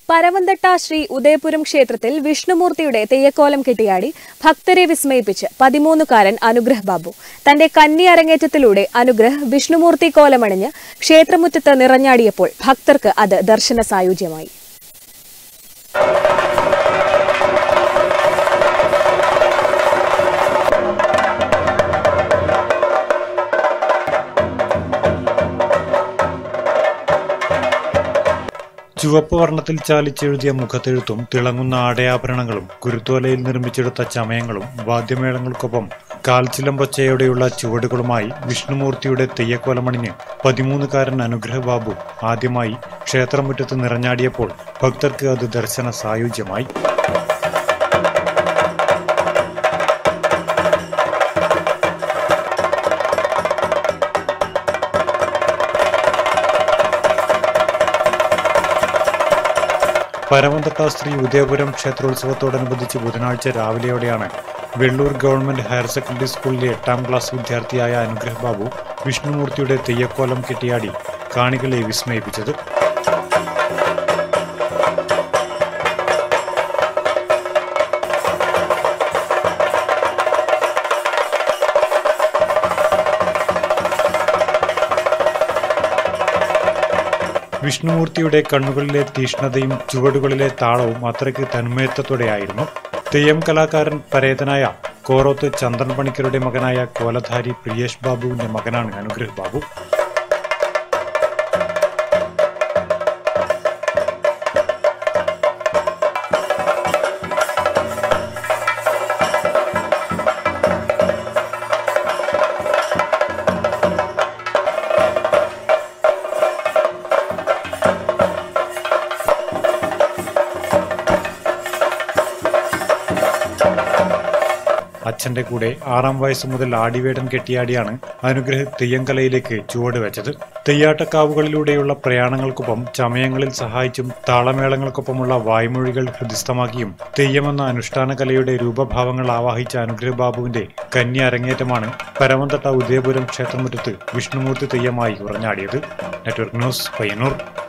പരവന്തട്ട ശ്രീ ഉദയപുരം ക്ഷേത്രത്തിൽ വിഷ്ണുമൂർത്തിയുടെ തെയ്യക്കോലം കെട്ടിയാടി ഭക്തരെ വിസ്മയിപ്പിച്ച് പതിമൂന്നുകാരൻ അനുഗ്രഹ് ബാബു തന്റെ കന്നി അരങ്ങേറ്റത്തിലൂടെ അനുഗ്രഹ് വിഷ്ണുമൂർത്തി കോലമണിഞ്ഞ് ക്ഷേത്രമുറ്റത്ത് നിറഞ്ഞാടിയപ്പോൾ ഭക്തർക്ക് അത് ദർശന സായുജ്യമായി ചുവപ്പ് വർണ്ണത്തിൽ ചാലിച്ചെഴുതിയ മുഖത്തെഴുത്തും തിളങ്ങുന്ന ആടയാഭരണങ്ങളും കുരുത്തോലയിൽ നിർമ്മിച്ചെടുത്ത ചമയങ്ങളും വാദ്യമേളങ്ങൾക്കൊപ്പം കാൽച്ചിലമ്പൊച്ചയോടെയുള്ള ചുവടുകളുമായി വിഷ്ണുമൂർത്തിയുടെ തെയ്യക്കോലമണിഞ്ഞ് പതിമൂന്നുകാരൻ അനുഗ്രഹ ബാബു ആദ്യമായി ക്ഷേത്രമുറ്റത്ത് നിറഞ്ഞാടിയപ്പോൾ ഭക്തർക്ക് അത് ദർശന സായുജ്യമായി പരമന്തട്ട ശ്രീ ഉദയപുരം ക്ഷേത്രോത്സവത്തോടനുബന്ധിച്ച് ബുധനാഴ്ച രാവിലെയോടെയാണ് വെള്ളൂർ ഗവൺമെന്റ് ഹയർ സെക്കൻഡറി സ്കൂളിലെ എട്ടാം ക്ലാസ് വിദ്യാർത്ഥിയായ അനുഗ്രഹ് ബാബു വിഷ്ണുമൂർത്തിയുടെ തെയ്യക്കോലം കെട്ടിയാടി കാണികളെ വിസ്മയിപ്പിച്ചത് വിഷ്ണുമൂർത്തിയുടെ കണ്ണുകളിലെ തീഷ്ണതയും ചുവടുകളിലെ താളവും അത്രയ്ക്ക് തന്മയത്വത്തോടെയായിരുന്നു തെയ്യം കലാകാരൻ പരേതനായ കോറോത്ത് ചന്ദ്രൻ പണിക്കരുടെ മകനായ കോലധാരി പ്രിയേഷ് ബാബുവിന്റെ മകനാണ് അനുഗ്രഹ് ബാബു അച്ഛന്റെ കൂടെ ആറാം വയസ്സ് മുതൽ ആടിവേടം കെട്ടിയാടിയാണ് അനുഗ്രഹ് തെയ്യങ്കലയിലേക്ക് ചുവട് വെച്ചത് തെയ്യാട്ടക്കാവുകളിലൂടെയുള്ള പ്രയാണങ്ങൾക്കൊപ്പം ചമയങ്ങളിൽ സഹായിച്ചും താളമേളങ്ങൾക്കൊപ്പമുള്ള വായ്മൊഴികൾ ഹൃദിസ്ഥമാക്കിയും തെയ്യമെന്ന അനുഷ്ഠാന കലയുടെ രൂപഭാവങ്ങൾ ആവാഹിച്ച അനുഗ്രഹ് ബാബുവിന്റെ കന്യ അരങ്ങേറ്റമാണ് പരമന്തട്ട ഉദയപുരം ക്ഷേത്രമുറ്റത്ത് വിഷ്ണുമൂർത്തി തെയ്യമായി ഉറഞ്ഞാടിയത് നെറ്റ്വർക്ക് ന്യൂസ് പയ്യന്നൂർ